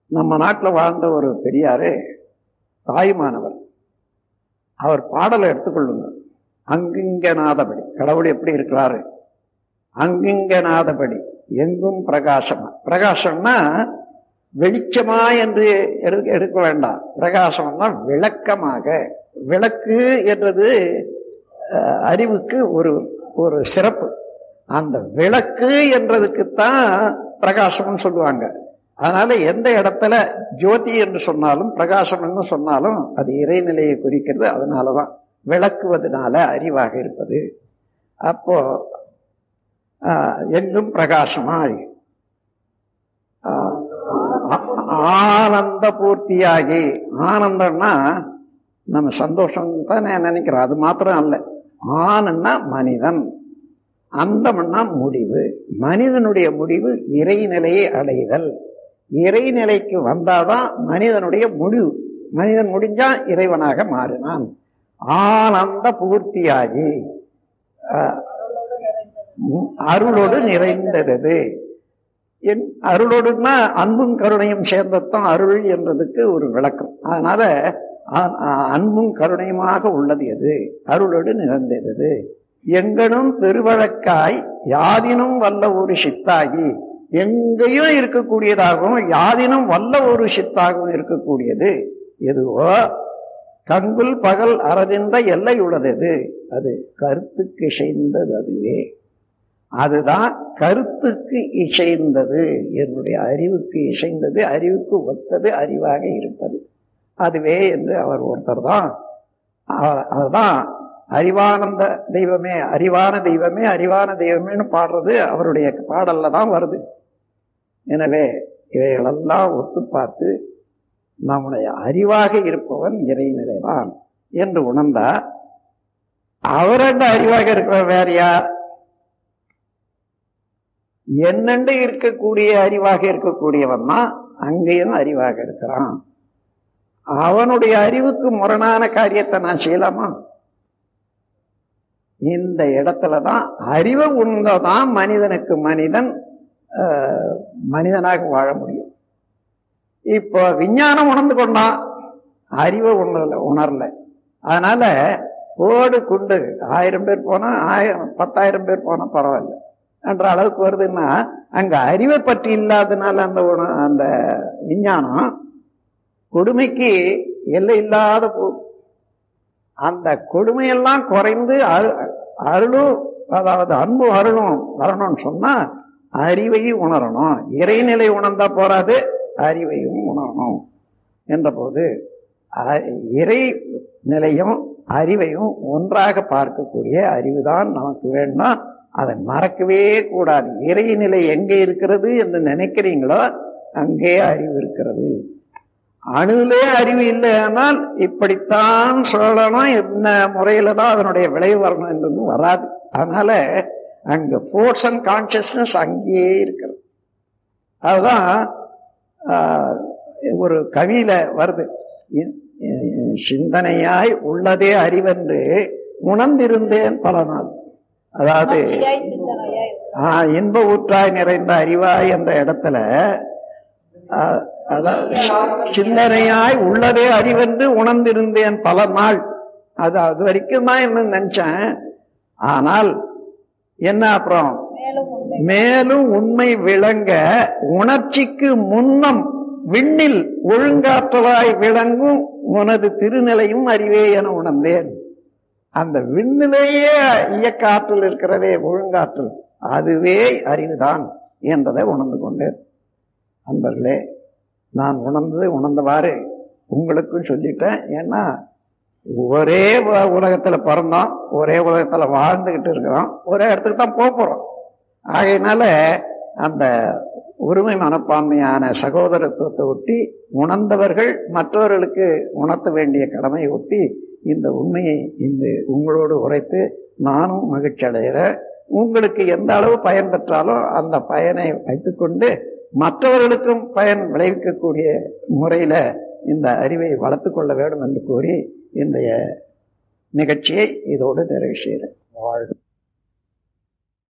நம்ம நாட்டில் வாழ்ந்த ஒரு பெரியாரு தாயுமானவர் அவர் பாடலை எடுத்துக்கொள்ளுங்க அங்கிங்க நாதபடி கடவுள் எப்படி இருக்கிறாரு அங்கிங்க நாதபடி எங்கும் பிரகாசமா பிரகாசம்னா வெளிச்சமா என்று எடுக்க எடுக்க வேண்டாம் பிரகாசம்னா விளக்கமாக விளக்கு என்றது அஹ், அறிவுக்கு ஒரு ஒரு சிறப்பு அந்த விளக்கு என்றதுக்குத்தான் பிரகாசம்னு சொல்லுவாங்க அதனால எந்த இடத்துல ஜோதி என்று சொன்னாலும் பிரகாசம் என்று சொன்னாலும் அது இறைநிலையை குறிக்கிறது அதனாலதான் விளக்குவதனால அறிவாக இருப்பது அப்போ ஆஹ், எங்கும் பிரகாசமாய் ஆஹ், ஆ- ஆனந்த பூர்த்தியாகி ஆனந்தம்னா நம்ம சந்தோஷம் தான் நினைக்கிறோம் அது மாத்திரம் அல்ல ஆனன்னா மனிதன் அந்தம்னா முடிவு மனிதனுடைய முடிவு இறைநிலையை அடைதல் இறைநிலைக்கு வந்தாதான் மனிதனுடைய முடிவு மனிதன் முடிஞ்சா இறைவனாக மாறினான் ஆனந்த பூர்த்தியாகி அஹ், உம், அருளோடு நிறைந்தது என் அருளோடுன்னா அன்பும் கருணையும் சேர்ந்ததுதான் அருள் என்றதுக்கு ஒரு விளக்கம் அதனால அ- அ- அன்பும் கருணையுமாக உள்ளது எது அருளோடு நிறைந்தது எங்கனும் பெருவழக்காய் யாதினும் வல்ல ஒரு சித்தாகி எங்கேயும் இருக்கக்கூடியதாகவும் யாதினும் வல்ல ஒரு சித்தாகவும் இருக்கக்கூடியது எதுவோ கங்குல் பகல் அறதின்ற எல்லை உள்ளது அது கருத்துக்கு இசைந்தது அதுவே அதுதான் கருத்துக்கு இசைந்தது என்னுடைய அறிவுக்கு இசைந்தது அறிவுக்கு ஒத்தது அறிவாக இருப்பது அதுவே என்று அவர் ஒருத்தர் தான் அ- அதுதான் அறிவானந்த தெய்வமே அறிவான தெய்வமே அறிவான தெய்வமேன்னு பாடுறது அவருடைய பாடல்ல தான் வருது எனவே இவைகளெல்லாம் ஒத்து பார்த்து நம்முடைய அறிவாக இருப்பவன் இறைநிலைதான் என்று உணர்ந்தா அவரண்ட அறிவாக இருக்கிற வேற யார் என்னண்டு இருக்கக்கூடிய அறிவாக இருக்கக்கூடியவன் தான் அங்கேயும் அறிவாக இருக்கிறான் அவனுடைய அறிவுக்கு முரணான காரியத்தை நான் செய்யலாமா இந்த இடத்துல தான் அறிவை உணர்ந்ததான் மனிதனுக்கு மனிதன் ஆஹ், மனிதனாக வாழ முடியும் இப்போ விஞ்ஞானம் உணர்ந்து கொண்டான் அறிவை உணரல உணரல அதனால ஓடு குண்டு ஆயிரம் பேர் போனா ஆயிரம் பத்தாயிரம் பேர் போனா பரவாயில்ல என்ற அளவுக்கு வருதுன்னா அங்க அறிவை பற்றி இல்லாதனால அந்த உண- அந்த விஞ்ஞானம் கொடுமைக்கு எல்லை இல்லாத போ அந்த கொடுமையெல்லாம் குறைந்து அரு- அருளும் அதாவது அன்பு அருளும் வரணும்னு சொன்னா அறிவையும் உணரணும் இறைநிலை உணர்ந்தா போறாது அறிவையும் உணரணும் என்றபோது அ- இறை நிலையும் அறிவையும் ஒன்றாக பார்க்கக்கூடிய அறிவுதான் நமக்கு வேணும்னா அதை மறக்கவே கூடாது இறைநிலை எங்கே இருக்கிறது என்று நினைக்கிறீங்களோ அங்கே அறிவு இருக்கிறது அணுவிலே அறிவு இல்லையானால் இப்படித்தான் சொல்லணும் என்ன முறையில தான் அதனுடைய விளைவு வரணும் என்றது வராது அதனால அங்க ஃபோர்ஸ் அண்ட் கான்சியஸ்னஸ் அங்கேயே இருக்கிறது அதுதான் ஆஹ், ஒரு கவியில வருது இ- இ- சிந்தனையாய் உள்ளதே அறிவென்று உணர்ந்திருந்தேன் பல நாள் அதாவது சாட்சியாய் சிந்தனையாய் ஆஹ், இன்ப ஊற்றாய் நிறைந்த அறிவாய் என்ற இடத்துல ஆஹ், அதாவது சிந்தனையாய் உள்ளதே அறிவென்று உணர்ந்திருந்தேன் பல நாள் அது அது வரைக்கும் தான் என்ன நினைச்சேன் ஆனால் என்ன அப்புறம் மேலும் உண்மை மேலும் உண்மை விளங்க உணர்ச்சிக்கு முன்னம் விண்ணில் ஒழுங்காற்றலாய் விளங்கும் உனது திருநிலையும் அறிவே என உணர்ந்தேன் அந்த விண்ணிலேயே இயக்க ஆற்றல் இருக்கிறதே ஒழுங்காற்றல் அதுவே அறிவுதான் என்றதை உணர்ந்து கொண்டேன் அன்பர்களே நான் உணர்ந்தது உணர்ந்தவாறு உங்களுக்கும் சொல்லிட்டேன் ஏன்னா ஒரே உ- உலகத்துல பிறந்தோம் ஒரே உலகத்துல வாழ்ந்துகிட்டு இருக்கிறோம் ஒரே இடத்துக்கு தான் போக போறோம் ஆகையினால அந்த உரிமை மனப்பான்மையான சகோதரத்துவத்தை ஒட்டி உணர்ந்தவர்கள் மற்றவர்களுக்கு உணர்த்த வேண்டிய கடமையை ஒட்டி இந்த உண்மையை இந்த உங்களோடு உரைத்து நானும் மகிழ்ச்சி அடைகிறேன் உங்களுக்கு எந்த அளவு பயன் பெற்றாலும் அந்த பயனை வைத்துக்கொண்டு மற்றவர்களுக்கும் பயன் விளைவிக்கக்கூடிய முறையில இந்த அறிவை வளர்த்து கொள்ள வேண்டும் என்று கூறி இன்றைய நிகழ்ச்சியை இதோடு நிறைவு செய்கிறேன் வாழ்க